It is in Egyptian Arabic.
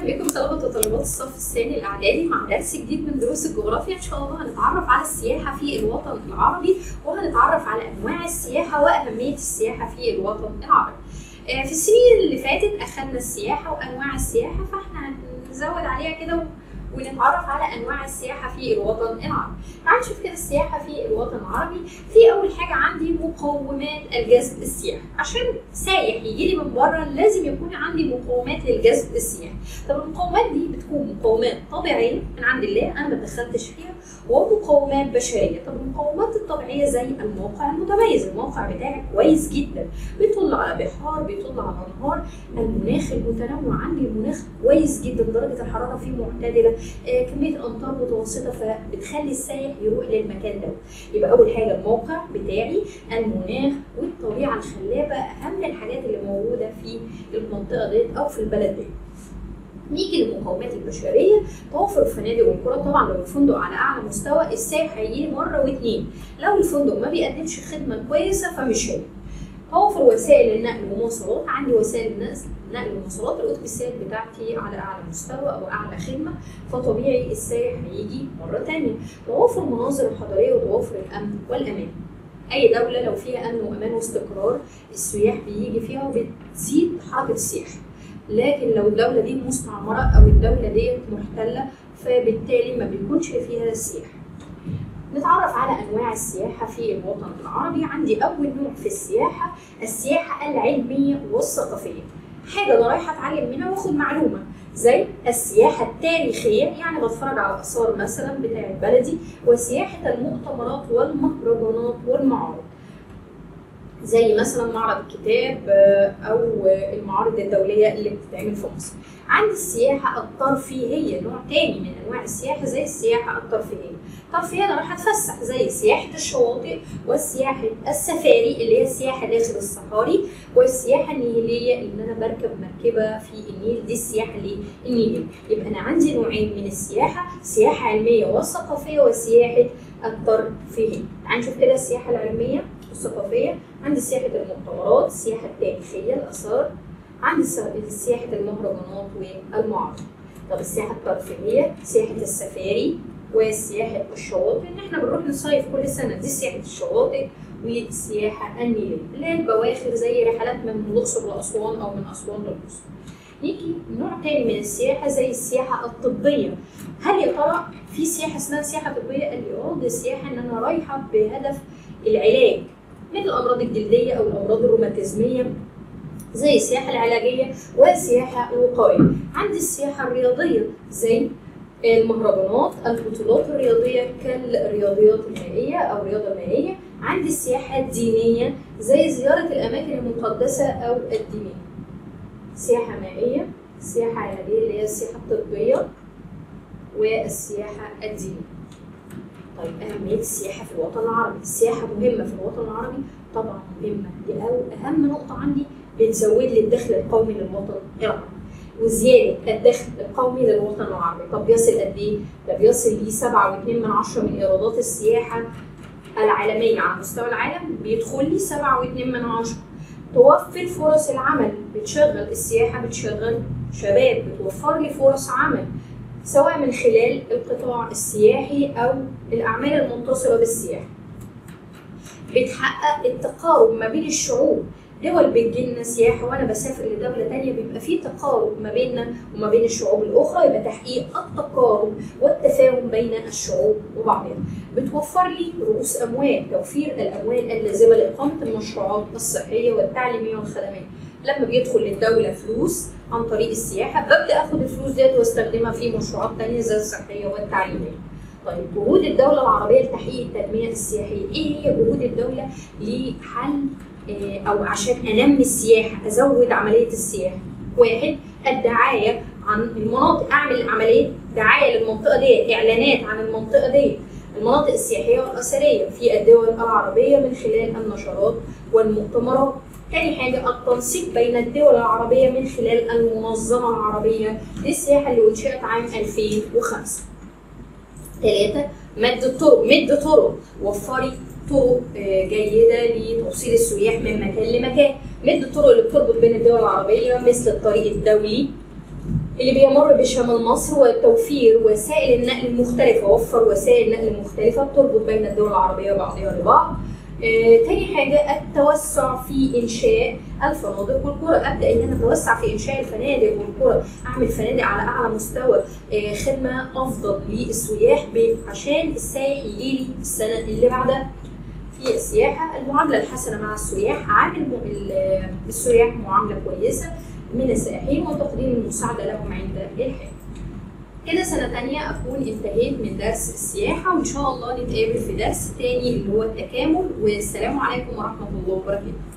بكم طلبة وطالبات الصف الثاني الإعدادي مع درس جديد من دروس الجغرافيا إن شاء الله هنتعرف على السياحة في الوطن العربي وهنتعرف على أنواع السياحة وأهمية السياحة في الوطن العربي. آه، في السنين اللي فاتت أخذنا السياحة وأنواع السياحة فإحنا هنزود عليها كده ونتعرف على انواع السياحه في الوطن العربي. تعالوا نشوف كده السياحه في الوطن العربي، في اول حاجه عندي مقومات الجذب السياحي، عشان سايح يجي لي من بره لازم يكون عندي مقومات للجذب السياحي. طب المقومات دي بتكون مقومات طبيعيه من عند الله انا ما دخلتش فيها ومقومات بشريه، طب المقومات الطبيعيه زي الموقع المتميز، الموقع بتاعي كويس جدا، بيطل على بحار، بيطل على انهار، المناخ المتنوع عندي المناخ كويس جدا درجه الحراره فيه معتدله، آه، كميه الامطار متوسطه فبتخلي السائح يروح للمكان ده يبقى اول حاجه الموقع بتاعي المناخ والطبيعه الخلابه اهم الحاجات اللي موجوده في المنطقه ديت او في البلد ديت نيجي للمقومات البشريه توفر الفنادق والقرى طبعا لو الفندق على اعلى مستوى السائح هيجي مره واتنين لو الفندق ما بيقدمش خدمه كويسه فمش هيجي توفر وسائل النقل ومواصلات عندي وسائل النقل نقل ومواصلات الاتوبيسات بتاعتي على اعلى مستوى او اعلى خدمه فطبيعي السائح هيجي مره تانية توافر المناظر الحضاريه وتوافر الامن والامان اي دوله لو فيها امن وامان واستقرار السياح بيجي فيها وبتزيد حركه السياحه لكن لو الدوله دي مستعمره او الدوله ديت محتله فبالتالي ما بيكونش فيها سياح نتعرف على انواع السياحه في الوطن العربي عندي اول نوع في السياحه السياحه العلميه والثقافيه حاجه انا رايحه اتعلم منها واخد معلومه زي السياحه التاريخيه يعني بتفرج على اثار مثلا بتاعه بلدي وسياحه المؤتمرات والمهرجانات والمعارض زي مثلا معرض الكتاب او المعارض الدوليه اللي بتتعمل في مصر عندي السياحه الترفيهيه نوع تاني من انواع السياحه زي السياحه الترفيهيه ترفيه انا راح اتفسح زي سياحه الشواطئ والسياحه السفاري اللي هي السياحه داخل الصحاري والسياحه النيليه ان انا بركب مركبه في النيل دي السياحه اللي النيليه يبقى انا عندي نوعين من السياحه سياحه علميه وثقافيه وسياحه الترفيهيه تعال نشوف كده السياحه العلميه والثقافيه عندي سياحه المؤتمرات السياحه التاريخيه الاثار عندي سياحه المهرجانات والمعارض طب السياحه الترفيهيه سياحه السفاري وسياحة الشواطئ إن إحنا بنروح نصيف كل سنة دي سياحة الشواطئ والسياحة النيلية اللي هي البواخر زي رحلات من الأقصر لأسوان أو من أسوان للأقصر. نيجي نوع تاني من السياحة زي السياحة الطبية. هل يا ترى في سياحة اسمها سياحة طبية؟ قال لي اه دي سياحة إن أنا رايحة بهدف العلاج من الأمراض الجلدية أو الأمراض الروماتيزمية زي السياحة العلاجية والسياحة الوقائية. عندي السياحة الرياضية زي المهرجانات البطولات الرياضيه كالرياضيات المائيه او الرياضه المائيه عندي السياحه الدينيه زي زياره الاماكن المقدسه او الدينيه سياحه مائيه سياحه علاجيه اللي هي السياحه الطبيه والسياحه الدينيه طيب أهمية السياحة في الوطن العربي، السياحة مهمة في الوطن العربي؟ طبعا مهمة، دي أهم نقطة عندي بتزود لي الدخل القومي للوطن العربي. وزياده الدخل القومي للوطن العربي طب بيصل قد ايه؟ ده بيصل ل 7.2 من عشرة من ايرادات السياحه العالميه على مستوى العالم بيدخل لي 7.2 من عشرة توفر فرص العمل بتشغل السياحه بتشغل شباب بتوفر لي فرص عمل سواء من خلال القطاع السياحي او الاعمال المتصله بالسياحه بتحقق التقارب ما بين الشعوب دول بتجيلنا سياحة وأنا بسافر لدولة تانية بيبقى في تقارب ما بيننا وما بين الشعوب الأخرى يبقى تحقيق التقارب والتفاهم بين الشعوب وبعضها. بتوفر لي رؤوس أموال، توفير الأموال اللازمة لإقامة المشروعات الصحية والتعليمية والخدمية. لما بيدخل للدولة فلوس عن طريق السياحة ببدأ آخد الفلوس ديت واستخدمها في مشروعات تانية زي الصحية والتعليمية. طيب جهود الدولة العربية لتحقيق التنمية السياحية، إيه هي جهود الدولة لحل او عشان انمي السياحه ازود عمليه السياحه واحد الدعايه عن المناطق اعمل عمليه دعايه للمنطقه دي اعلانات عن المنطقه دي المناطق السياحيه والاثريه في الدول العربيه من خلال النشرات والمؤتمرات تاني حاجة التنسيق بين الدول العربية من خلال المنظمة العربية للسياحة اللي أنشئت عام 2005 ثلاثة مد الطرق مد طرق وفري طرق جيدة لتوصيل السياح من مكان لمكان مد الطرق اللي بتربط بين الدول العربية مثل الطريق الدولي اللي بيمر بشمال مصر وتوفير وسائل النقل المختلفة وفر وسائل نقل مختلفة بتربط بين الدول العربية بعضها لبعض آه، تاني حاجة التوسع في إنشاء الفنادق والقرى أبدأ إن أنا أتوسع في إنشاء الفنادق والقرى أعمل فنادق على أعلى مستوى آه، خدمة أفضل للسياح ب- عشان السائح يجيلي السنة اللي بعدها في السياحة المعاملة الحسنة مع السياح عامل م- ال- السياح معاملة كويسة من السائحين وتقديم المساعدة لهم عند الحاجة كده سنة تانية أكون انتهيت من درس السياحة وإن شاء الله نتقابل في درس تاني اللي هو التكامل والسلام عليكم ورحمة الله وبركاته